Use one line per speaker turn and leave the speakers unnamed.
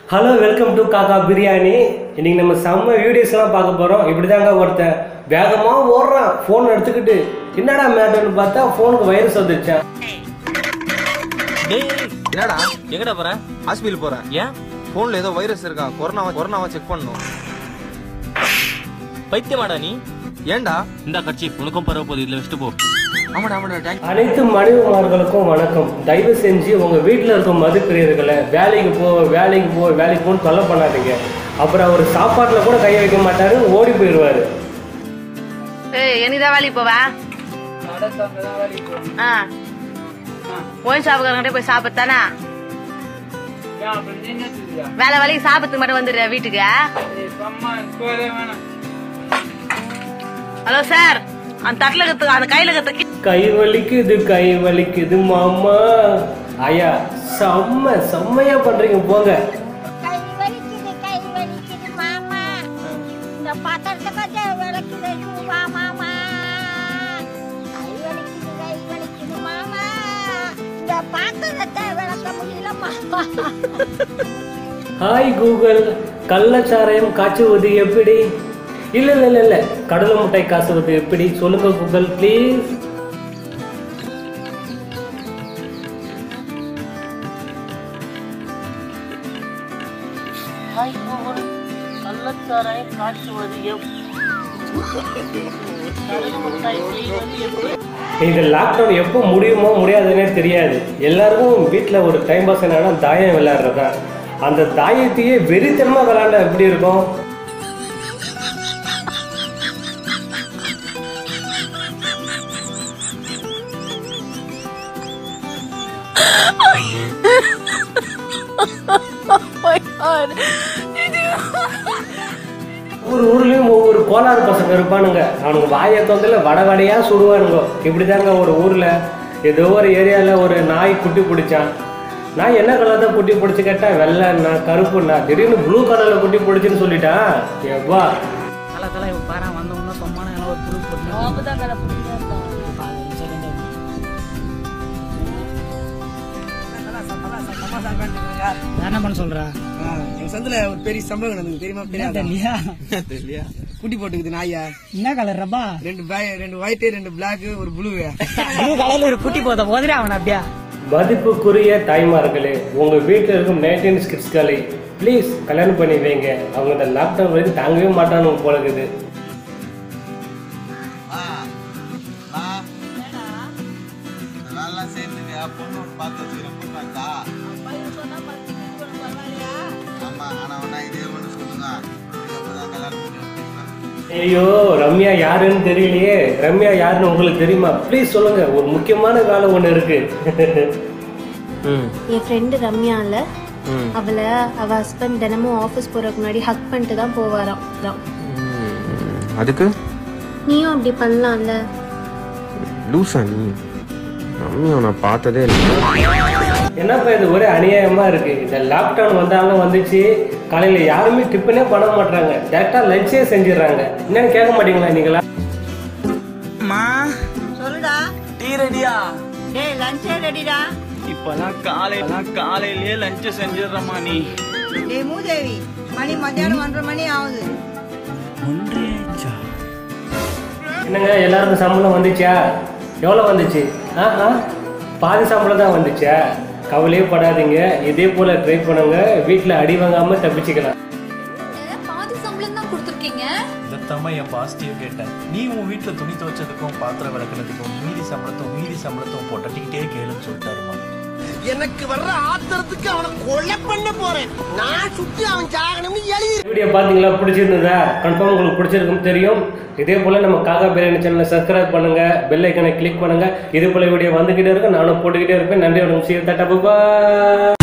Hello welcome to காக்கா பிரியாணி இன்னைக்கு நம்ம செம்ம வீடியோஸ்லாம் பார்க்க போகிறோம் இப்படி தாங்க ஒருத்தன் வேகமாக ஓடுறான் ஃபோன் எடுத்துக்கிட்டு என்னடா மேட்டர்னு பார்த்தா ஃபோனுக்கு வைரஸ் வந்துருச்சான்
டேய்
என்னடா
எங்கடா போற
ஹாஸ்பிட்டல் போறேன்
ஏன்
போன்ல ஏதோ வைரஸ் இருக்கான் கொரோனாவை கொரோனாவை செக் பண்ணணும்
பைத்தியமாடா நீ
ஏன்டா
இந்த கட்சி உனக்கும் பரவ போகுது இதுல வச்சுட்டு போ
ஆமாடா ஆமாடா டேங்க்
அனைத்து மனைவிமார்களுக்கும் வணக்கம் தயவு செஞ்சு உங்கள் வீட்டில் இருக்கும் மதுப்பிரியர்களை வேலைக்கு போ வேலைக்கு போ வேலைக்கு போன்னு தொல்லை பண்ணாதீங்க அப்புறம் அவர் சாப்பாட்டில் கூட கை வைக்க மாட்டாரு ஓடி போயிடுவாரு
ஏய் என்னைக்குதான் வேலைக்கு போவ ஆ ஒயின் ஷாப்புக்காரங்கிட்ட போய் சாப்பிட்டானா வேலை வேலைக்கு சாப்பிட்டு மட்டும் வந்துடுற வீட்டுக்கு ஹலோ சார் அந்த தட்டில் கத்து அந்த கையில கத்து
கை வலிக்குது கை வலிக்குது மாமா ஐயா செம்ம செம்மையா பண்றீங்க போங்க
கை வலிக்குது கை வலிக்குது மாமா இந்த பாத்திரத்தை கொஞ்சம் விளக்குது வா மாமா கை வலிக்குது கை வலிக்குது மாமா இந்த பாத்திரத்தை விளக்க முடியல மாமா
ஹாய் கூகுள் கள்ளச்சாராயம் காய்ச்சுவது எப்படி இல்ல இல்ல இல்ல இல்ல கடலை முட்டை காசுவது எப்படி சொல்லுங்க கூகுள் ப்ளீஸ் இந்த லாக்டவுன் எப்போ முடியுமோ முடியாதுன்னே தெரியாது எல்லாருக்கும் வீட்டில் ஒரு டைம் பாஸ் என்னன்னா தாயம் விளையாடுறது தான் அந்த தாயத்தையே வெறித்தனமாக விளையாண்டா எப்படி இருக்கும் ஒவ்வொரு ஊர்லயும் ஒவ்வொரு கோளாறு பசங்க இருப்பானுங்க அவனுங்க வாயை தொந்தில் வட வடையா சுடுவானுங்க இப்படிதாங்க ஒரு ஊர்ல ஏதோ ஒரு ஏரியால ஒரு நாய் குட்டி பிடிச்சான் நாய் என்ன கலர் தான் குட்டி பிடிச்சி கேட்டா வெள்ளைண்ணா கருப்புண்ணா திடீர்னு ப்ளூ கலர்ல குட்டி பிடிச்சின்னு சொல்லிட்டான் எவ்வா
தலை தலை பாரு வந்த உடனே சொம்மான எல்லாம் ஒரு புழு போட்டு என்ன பண்ண சொல்றா
எங்க சந்தில ஒரு பெரிய சம்பளம் நடந்தது தெரியுமா தெரியாதா
தெரியலையா
தெரியலையா குட்டி போட்டுக்குது நாயா
என்ன கலர் ரப்பா
ரெண்டு பே- ரெண்டு ஒயிட் ரெண்டு பிளாக் ஒரு ப்ளூ
ப்ளூ கலர்ல ஒரு குட்டி போத போதுரா அவன் அப்படியா
மதிப்புக்குரிய தாய்மார்களே உங்க வீட்டில் இருக்கும் நைன்டீன் கிட்ஸ்களை ப்ளீஸ் கல்யாணம் பண்ணி வைங்க அவங்க இந்த லாக்டவுன் வரைக்கும் தாங்கவே மாட்டானுங்க போல இருக்குது
பொண்ணு பார்த்து வச்சுக்கிறேன் பொண்ணாக்கா ஆமா ஆனா ஒன்னா இதே ஒண்ணு சொல்லுங்க இதுக்கப்புறம் கல்யாணம் பண்ணி வைப்பீங்களா
ஐயோ ரம்யா யாருன்னு தெரியலையே ரம்யா யாருன்னு உங்களுக்கு தெரியுமா ப்ளீஸ் சொல்லுங்க ஒரு முக்கியமான வேலை ஒன்று இருக்கு
என் ஃப்ரெண்டு ரம்யால அவளை அவ ஹஸ்பண்ட் தினமும் ஆஃபீஸ் போறதுக்கு முன்னாடி ஹக் பண்ணிட்டு தான் போவாராம் அதான்.
அதுக்கு
நீயும் அப்படி பண்ணலாம்ல
லூசா நீ மம்மி நான் பார்த்ததே இல்லை
என்னப்பா இது ஒரே அநியாயமா இருக்கு இந்த லாக்டவுன் வந்தாலும் வந்துச்சு காலையில யாருமே டிஃபனே பண்ண மாட்டாங்க டேரக்டா லஞ்சே செஞ்சிடறாங்க என்னன்னு கேட்க மாட்டீங்களா நீங்களா
மா
சொல்லுடா
டீ ரெடியா
டேய் லஞ்சே ரெடிடா
இப்பெல்லாம் காலையில காலையிலேயே லஞ்ச் செஞ்சிடுறமா நீ
டேய் மூதேவி மணி மத்தியானம் ஒன்றரை மணி ஆகுது
என்னங்க எல்லாருக்கும் சம்பளம் வந்துச்சா எவ்வளோ வந்துச்சு ஆ ஆ பாதி சம்பளம் தான் வந்துச்சா கவலையே படாதீங்க இதே போல ட்ரை பண்ணுங்க வீட்டில் அடி வாங்காம தப்பிச்சுக்கலாம்
பாதி சம்பளம் தான் கொடுத்துருக்கீங்க
இதைத்தாம்மா என் பாசிட்டிவ் கேட்டேன் நீ உன் வீட்டில் துணி துவைச்சதுக்கும் பாத்திரம் விளக்குனதுக்கும் மீதி சம்பளத்தும் மீதி சம்பளத்தும் போட்டட்டிக்கிட்டே கேளுன்னு சொல்லிட்டாருமா
எனக்கு வர்ற ஆத்திரத்துக்கு அவனை கொலை பண்ண போறேன் நான் சுத்தி அவன் சாகணும்னு எழுதி
வீடியோ பார்த்தீங்களா பிடிச்சிருந்ததா கன்ஃபார்ம் உங்களுக்கு பிடிச்சிருக்கும் தெரியும் இதே போல் நம்ம காக்கா பிரியாணி சேனலை சப்ஸ்கிரைப் பண்ணுங்க பெல் ஐக்கனை கிளிக் பண்ணுங்க இதே போல வீடியோ வந்துகிட்டே இருக்கு நானும் போட்டுக்கிட்டே இருப்பேன் நன்றி வணக்கம் சீர் தட்டா